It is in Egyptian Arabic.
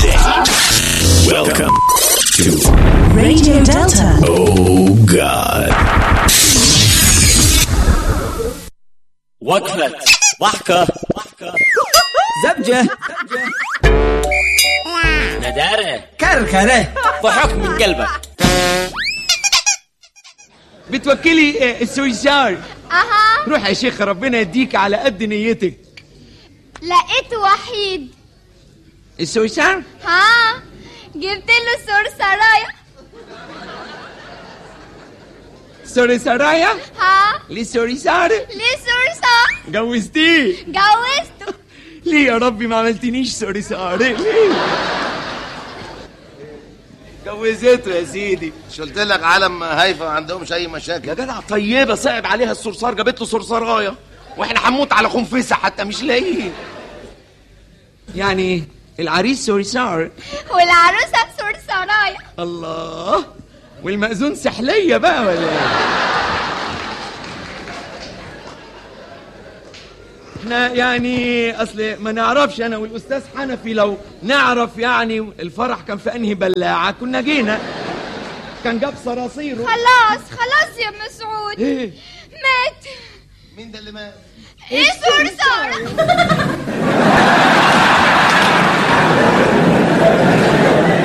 day. Welcome to Radio Delta. Oh God. وقفة ضحكة زبجة ندارة كركرة ضحك من قلبك بتوكلي آه، السويسار اها روح يا شيخ ربنا يديك على قد نيتك لقيت وحيد السويسار ها جبت له صرصرايه سوري سرايا ها ليه سوري سار ليه صرصار جوزتيه جوزته ليه يا ربي ما عملتنيش سوري سار ليه جوزته يا سيدي مش قلت لك عالم هايفه ما عندهمش اي يا مشاكل جدع طيبه صعب عليها الصرصار جابت له صرصرايه واحنا هنموت على خنفسه حتى مش لاقيين يعني العريس سوريسار والعروسه صرصرايه الله والمأذون سحلية بقى ولا ايه؟ احنا يعني اصل ما نعرفش انا والاستاذ حنفي لو نعرف يعني الفرح كان في انهي بلاعه كنا جينا كان جاب صراصيره خلاص خلاص يا مسعود ايه مات مين ده اللي مات ايه صرصار